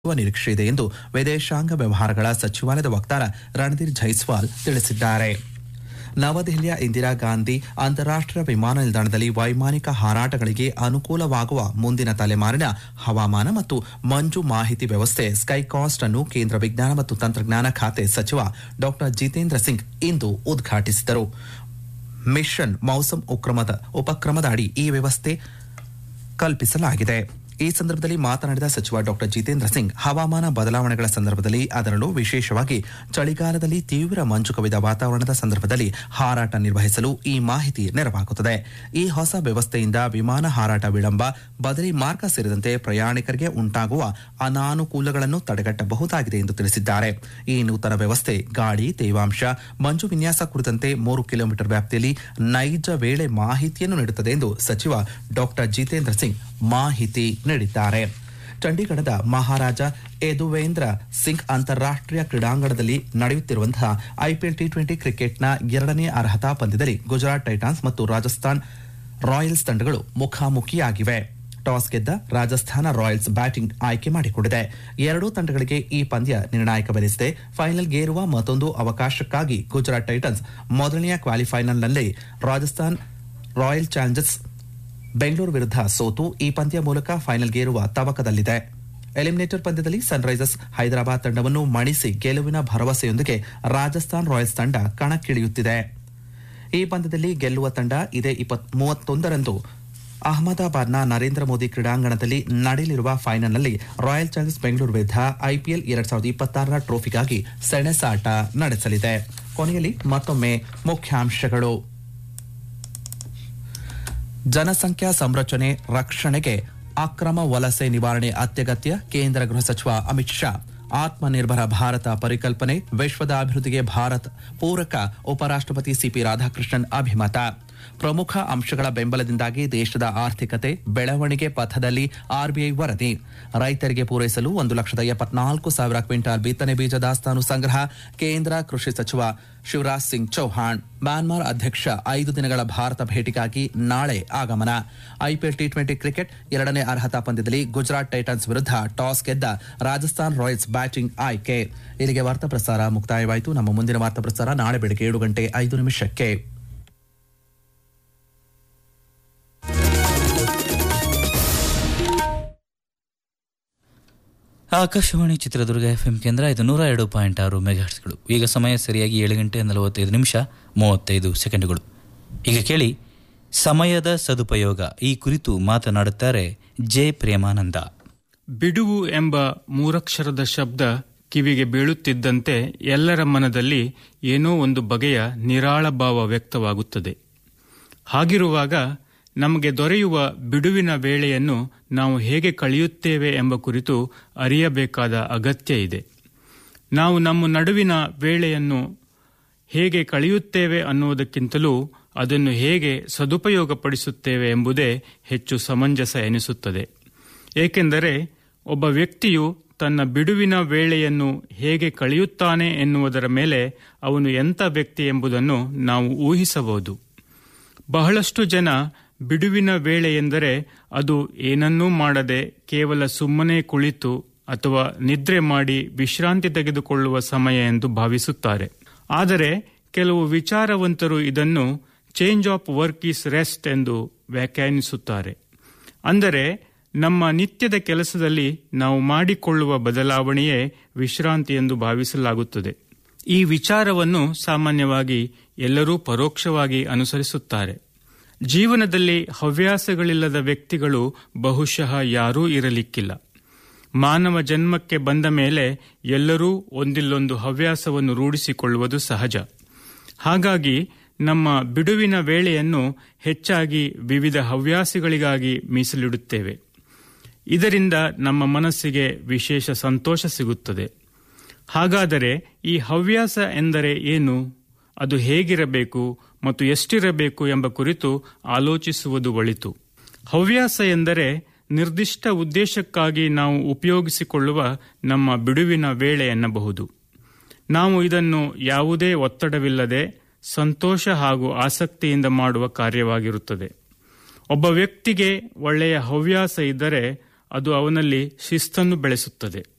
ವ ನಿರೀಕ್ಷೆ ಇದೆ ಎಂದು ವಿದೇಶಾಂಗ ವ್ಯವಹಾರಗಳ ಸಚಿವಾಲಯದ ವಕ್ತಾರ ರಣಧೀರ್ ಜೈಸ್ವಾಲ್ ತಿಳಿಸಿದ್ದಾರೆ ನವದೆಹಲಿಯ ಇಂದಿರಾ ಗಾಂಧಿ ಅಂತಾರಾಷ್ಟೀಯ ವಿಮಾನ ನಿಲ್ದಾಣದಲ್ಲಿ ವೈಮಾನಿಕ ಹಾರಾಟಗಳಿಗೆ ಅನುಕೂಲವಾಗುವ ಮುಂದಿನ ತಲೆಮಾರಿನ ಹವಾಮಾನ ಮತ್ತು ಮಂಜು ಮಾಹಿತಿ ವ್ಯವಸ್ಥೆ ಸ್ಕೈಕಾಸ್ಟ್ ಅನ್ನು ಕೇಂದ್ರ ವಿಜ್ಞಾನ ಮತ್ತು ತಂತ್ರಜ್ಞಾನ ಖಾತೆ ಸಚಿವ ಡಾ ಜಿತೇಂದ್ರ ಸಿಂಗ್ ಇಂದು ಉದ್ಘಾಟಿಸಿದರು ಮಿಷನ್ ಮೌಸಮ್ ಉಕ್ರಮದ ಉಪಕ್ರಮದ ಅಡಿ ಈ ವ್ಯವಸ್ಥೆ ಕಲ್ಪಿಸಲಾಗಿದೆ ಈ ಸಂದರ್ಭದಲ್ಲಿ ಮಾತನಾಡಿದ ಸಚಿವ ಡಾಕ್ಟರ್ ಜಿತೇಂದ್ರ ಸಿಂಗ್ ಹವಾಮಾನ ಬದಲಾವಣೆಗಳ ಸಂದರ್ಭದಲ್ಲಿ ಅದರಲ್ಲೂ ವಿಶೇಷವಾಗಿ ಚಳಿಗಾಲದಲ್ಲಿ ತೀವ್ರ ಮಂಜು ಕವಿದ ವಾತಾವರಣದ ಸಂದರ್ಭದಲ್ಲಿ ಹಾರಾಟ ನಿರ್ವಹಿಸಲು ಈ ಮಾಹಿತಿ ನೆರವಾಗುತ್ತದೆ ಈ ಹೊಸ ವ್ಯವಸ್ಥೆಯಿಂದ ವಿಮಾನ ಹಾರಾಟ ವಿಳಂಬ ಬದಲಿ ಮಾರ್ಗ ಸೇರಿದಂತೆ ಪ್ರಯಾಣಿಕರಿಗೆ ಉಂಟಾಗುವ ಅನಾನುಕೂಲಗಳನ್ನು ತಡೆಗಟ್ಟಬಹುದಾಗಿದೆ ಎಂದು ತಿಳಿಸಿದ್ದಾರೆ ಈ ನೂತನ ವ್ಯವಸ್ಥೆ ಗಾಳಿ ತೇವಾಂಶ ಮಂಜು ವಿನ್ಯಾಸ ಕುರಿತಂತೆ ಮೂರು ಕಿಲೋಮೀಟರ್ ವ್ಯಾಪ್ತಿಯಲ್ಲಿ ನೈಜ ವೇಳೆ ಮಾಹಿತಿಯನ್ನು ನೀಡುತ್ತದೆ ಎಂದು ಸಚಿವ ಡಾಕ್ಟರ್ ಜಿತೇಂದ್ರ ಸಿಂಗ್ ಮಾಹಿತಿ ನೀಡಿದ್ದಾರೆ ಚಂಡೀಗಢದ ಮಹಾರಾಜ ಯದುವೇಂದ್ರ ಸಿಂಗ್ ಅಂತಾರಾಷ್ಟೀಯ ಕ್ರೀಡಾಂಗಣದಲ್ಲಿ ನಡೆಯುತ್ತಿರುವಂತಹ ಐಪಿಎಲ್ ಟಿ ಟ್ವೆಂಟಿ ಕ್ರಿಕೆಟ್ನ ಎರಡನೇ ಅರ್ಹತಾ ಪಂದ್ಯದಲ್ಲಿ ಗುಜರಾತ್ ಟೈಟಾನ್ಸ್ ಮತ್ತು ರಾಜಸ್ಥಾನ್ ರಾಯಲ್ಸ್ ತಂಡಗಳು ಮುಖಾಮುಖಿಯಾಗಿವೆ ಟಾಸ್ ಗೆದ್ದ ರಾಜಸ್ಥಾನ ರಾಯಲ್ಸ್ ಬ್ಯಾಟಿಂಗ್ ಆಯ್ಕೆ ಮಾಡಿಕೊಂಡಿದೆ ಎರಡೂ ತಂಡಗಳಿಗೆ ಈ ಪಂದ್ಯ ನಿರ್ಣಾಯಕವೆನಿಸಿದೆ ಫೈನಲ್ಗೇರುವ ಮತ್ತೊಂದು ಅವಕಾಶಕ್ಕಾಗಿ ಗುಜರಾತ್ ಟೈಟನ್ಸ್ ಮೊದಲನೆಯ ಕ್ವಾಲಿಫೈನಲ್ನಲ್ಲಿ ರಾಜಸ್ಥಾನ್ ರಾಯಲ್ ಚಾಲೆಂಜರ್ಸ್ ಬೆಂಗಳೂರು ವಿರುದ್ಧ ಸೋತು ಈ ಪಂದ್ಯ ಮೂಲಕ ಫೈನಲ್ಗೇರುವ ತವಕದಲ್ಲಿದೆ ಎಲಿಮಿನೇಟರ್ ಪಂದ್ಯದಲ್ಲಿ ಸನ್ರೈಸರ್ಸ್ ಹೈದರಾಬಾದ್ ತಂಡವನ್ನು ಮಣಿಸಿ ಗೆಲುವಿನ ಭರವಸೆಯೊಂದಿಗೆ ರಾಜಸ್ಥಾನ್ ರಾಯಲ್ಸ್ ತಂಡ ಕಣಕ್ಕಿಳಿಯುತ್ತಿದೆ ಈ ಪಂದ್ಯದಲ್ಲಿ ಗೆಲ್ಲುವ ತಂಡ ಇದೇ ಮೂವತ್ತೊಂದರಂದು ಅಹಮದಾಬಾದ್ನ ನರೇಂದ್ರ ಮೋದಿ ಕ್ರೀಡಾಂಗಣದಲ್ಲಿ ನಡೆಯಲಿರುವ ಫೈನಲ್ನಲ್ಲಿ ರಾಯಲ್ ಚಾಲೆಂಜರ್ಸ್ ಬೆಂಗಳೂರು ವಿರುದ್ಧ ಐಪಿಎಲ್ ಎರಡ್ ಸಾವಿರದ ಇಪ್ಪತ್ತಾರರ ಟ್ರೋಫಿಗಾಗಿ ಸೆಣಸಾಟ ನಡೆಸಲಿದೆ ಕೊನೆಯಲ್ಲಿ ಮತ್ತೊಮ್ಮೆ ಮುಖ್ಯಾಂಶಗಳು ಜನಸಂಖ್ಯಾ ಸಂರಚನೆ ರಕ್ಷಣೆಗೆ ಅಕ್ರಮ ವಲಸೆ ನಿವಾರಣೆ ಅತ್ಯಗತ್ಯ ಕೇಂದ್ರ ಗೃಹ ಸಚಿವ ಅಮಿತ್ ಶಾ ಆತ್ಮನಿರ್ಭರ ಭಾರತ ಪರಿಕಲ್ಪನೆ ವಿಶ್ವದ ಅಭಿವೃದ್ಧಿಗೆ ಭಾರತ್ ಪೂರಕ ಉಪರಾಷ್ಟಪತಿ ಸಿಪಿ ರಾಧಾಕೃಷ್ಣನ್ ಅಭಿಮತ ಪ್ರಮುಖ ಅಂಶಗಳ ಬೆಂಬಲದಿಂದಾಗಿ ದೇಶದ ಆರ್ಥಿಕತೆ ಬೆಳವಣಿಗೆ ಪಥದಲ್ಲಿ ಆರ್ಬಿಐ ವರದಿ ರೈತರಿಗೆ ಪೂರೈಸಲು ಒಂದು ಲಕ್ಷದ ಎಪ್ಪತ್ನಾಲ್ಕು ಸಾವಿರ ಕ್ವಿಂಟಾಲ್ ಬಿತ್ತನೆ ಬೀಜ ದಾಸ್ತಾನು ಸಂಗ್ರಹ ಕೇಂದ್ರ ಕೃಷಿ ಸಚಿವ ಶಿವರಾಜ್ ಸಿಂಗ್ ಚೌಹಾಣ್ ಮ್ಯಾನ್ಮಾರ್ ಅಧ್ಯಕ್ಷ ಐದು ದಿನಗಳ ಭಾರತ ಭೇಟಿಗಾಗಿ ನಾಳೆ ಆಗಮನ ಐಪಿಎಲ್ ಟಿ ಟ್ವೆಂಟಿ ಕ್ರಿಕೆಟ್ ಎರಡನೇ ಅರ್ಹತಾ ಪಂದ್ಯದಲ್ಲಿ ಗುಜರಾತ್ ಟೈಟನ್ಸ್ ವಿರುದ್ಧ ಟಾಸ್ ಗೆದ್ದ ರಾಜಸ್ಥಾನ್ ರಾಯಲ್ಸ್ ಬ್ಯಾಟಿಂಗ್ ಆಯ್ಕೆ ಇಲ್ಲಿಗೆ ವಾರ್ತಾ ಪ್ರಸಾರ ಮುಕ್ತಾಯವಾಯಿತು ನಮ್ಮ ಮುಂದಿನ ವಾರ್ತಾ ಪ್ರಸಾರ ನಾಳೆ ಬೆಳಗ್ಗೆ ಏಳು ಗಂಟೆ ಐದು ನಿಮಿಷಕ್ಕೆ ಆಕಾಶವಾಣಿ ಚಿತ್ರದುರ್ಗ ಎಫ್ಎಂ ಕೇಂದ್ರ ಇದು ನೂರ ಎರಡು ಪಾಯಿಂಟ್ ಆರು ಮೆಗಾಹರ್ಸ್ಗಳು ಈಗ ಸಮಯ ಸರಿಯಾಗಿ ಏಳು ಗಂಟೆ ನಲವತ್ತೈದು ನಿಮಿಷ ಮೂವತ್ತೈದು ಸೆಕೆಂಡುಗಳು ಈಗ ಕೇಳಿ ಸಮಯದ ಸದುಪಯೋಗ ಈ ಕುರಿತು ಮಾತನಾಡುತ್ತಾರೆ ಜೆ ಪ್ರೇಮಾನಂದ ಬಿಡುವು ಎಂಬ ಮೂರಕ್ಷರದ ಶಬ್ದ ಕಿವಿಗೆ ಬೀಳುತ್ತಿದ್ದಂತೆ ಎಲ್ಲರ ಮನದಲ್ಲಿ ಏನೋ ಒಂದು ಬಗೆಯ ನಿರಾಳ ಭಾವ ವ್ಯಕ್ತವಾಗುತ್ತದೆ ಹಾಗಿರುವಾಗ ನಮಗೆ ದೊರೆಯುವ ಬಿಡುವಿನ ವೇಳೆಯನ್ನು ನಾವು ಹೇಗೆ ಕಳೆಯುತ್ತೇವೆ ಎಂಬ ಕುರಿತು ಅರಿಯಬೇಕಾದ ಅಗತ್ಯ ಇದೆ ನಾವು ನಮ್ಮ ನಡುವಿನ ವೇಳೆಯನ್ನು ಹೇಗೆ ಕಳೆಯುತ್ತೇವೆ ಅನ್ನುವುದಕ್ಕಿಂತಲೂ ಅದನ್ನು ಹೇಗೆ ಸದುಪಯೋಗಪಡಿಸುತ್ತೇವೆ ಎಂಬುದೇ ಹೆಚ್ಚು ಸಮಂಜಸ ಎನಿಸುತ್ತದೆ ಏಕೆಂದರೆ ಒಬ್ಬ ವ್ಯಕ್ತಿಯು ತನ್ನ ಬಿಡುವಿನ ವೇಳೆಯನ್ನು ಹೇಗೆ ಕಳೆಯುತ್ತಾನೆ ಎನ್ನುವುದರ ಮೇಲೆ ಅವನು ಎಂಥ ವ್ಯಕ್ತಿ ಎಂಬುದನ್ನು ನಾವು ಊಹಿಸಬಹುದು ಬಹಳಷ್ಟು ಜನ ಬಿಡುವಿನ ವೇಳೆ ಎಂದರೆ ಅದು ಏನನ್ನೂ ಮಾಡದೆ ಕೇವಲ ಸುಮ್ಮನೆ ಕುಳಿತು ಅಥವಾ ನಿದ್ರೆ ಮಾಡಿ ವಿಶ್ರಾಂತಿ ತೆಗೆದುಕೊಳ್ಳುವ ಸಮಯ ಎಂದು ಭಾವಿಸುತ್ತಾರೆ ಆದರೆ ಕೆಲವು ವಿಚಾರವಂತರು ಇದನ್ನು change of work is rest ಎಂದು ವ್ಯಾಖ್ಯಾನಿಸುತ್ತಾರೆ ಅಂದರೆ ನಮ್ಮ ನಿತ್ಯದ ಕೆಲಸದಲ್ಲಿ ನಾವು ಮಾಡಿಕೊಳ್ಳುವ ಬದಲಾವಣೆಯೇ ವಿಶ್ರಾಂತಿ ಎಂದು ಭಾವಿಸಲಾಗುತ್ತದೆ ಈ ವಿಚಾರವನ್ನು ಸಾಮಾನ್ಯವಾಗಿ ಎಲ್ಲರೂ ಪರೋಕ್ಷವಾಗಿ ಅನುಸರಿಸುತ್ತಾರೆ ಜೀವನದಲ್ಲಿ ಹವ್ಯಾಸಗಳಿಲ್ಲದ ವ್ಯಕ್ತಿಗಳು ಬಹುಶಃ ಯಾರೂ ಇರಲಿಕ್ಕಿಲ್ಲ ಮಾನವ ಜನ್ಮಕ್ಕೆ ಬಂದ ಮೇಲೆ ಎಲ್ಲರೂ ಒಂದಿಲ್ಲೊಂದು ಹವ್ಯಾಸವನ್ನು ರೂಢಿಸಿಕೊಳ್ಳುವುದು ಸಹಜ ಹಾಗಾಗಿ ನಮ್ಮ ಬಿಡುವಿನ ವೇಳೆಯನ್ನು ಹೆಚ್ಚಾಗಿ ವಿವಿಧ ಹವ್ಯಾಸಗಳಿಗಾಗಿ ಮೀಸಲಿಡುತ್ತೇವೆ ಇದರಿಂದ ನಮ್ಮ ಮನಸ್ಸಿಗೆ ವಿಶೇಷ ಸಂತೋಷ ಸಿಗುತ್ತದೆ ಹಾಗಾದರೆ ಈ ಹವ್ಯಾಸ ಎಂದರೆ ಏನು ಅದು ಹೇಗಿರಬೇಕು ಮತ್ತು ಎಷ್ಟಿರಬೇಕು ಎಂಬ ಕುರಿತು ಆಲೋಚಿಸುವುದು ಒಳಿತು ಹವ್ಯಾಸ ಎಂದರೆ ನಿರ್ದಿಷ್ಟ ಉದ್ದೇಶಕ್ಕಾಗಿ ನಾವು ಉಪಯೋಗಿಸಿಕೊಳ್ಳುವ ನಮ್ಮ ಬಿಡುವಿನ ವೇಳೆ ಎನ್ನಬಹುದು ನಾವು ಇದನ್ನು ಯಾವುದೇ ಒತ್ತಡವಿಲ್ಲದೆ ಸಂತೋಷ ಹಾಗೂ ಆಸಕ್ತಿಯಿಂದ ಮಾಡುವ ಕಾರ್ಯವಾಗಿರುತ್ತದೆ ಒಬ್ಬ ವ್ಯಕ್ತಿಗೆ ಒಳ್ಳೆಯ ಹವ್ಯಾಸ ಇದ್ದರೆ ಅದು ಅವನಲ್ಲಿ ಶಿಸ್ತನ್ನು ಬೆಳೆಸುತ್ತದೆ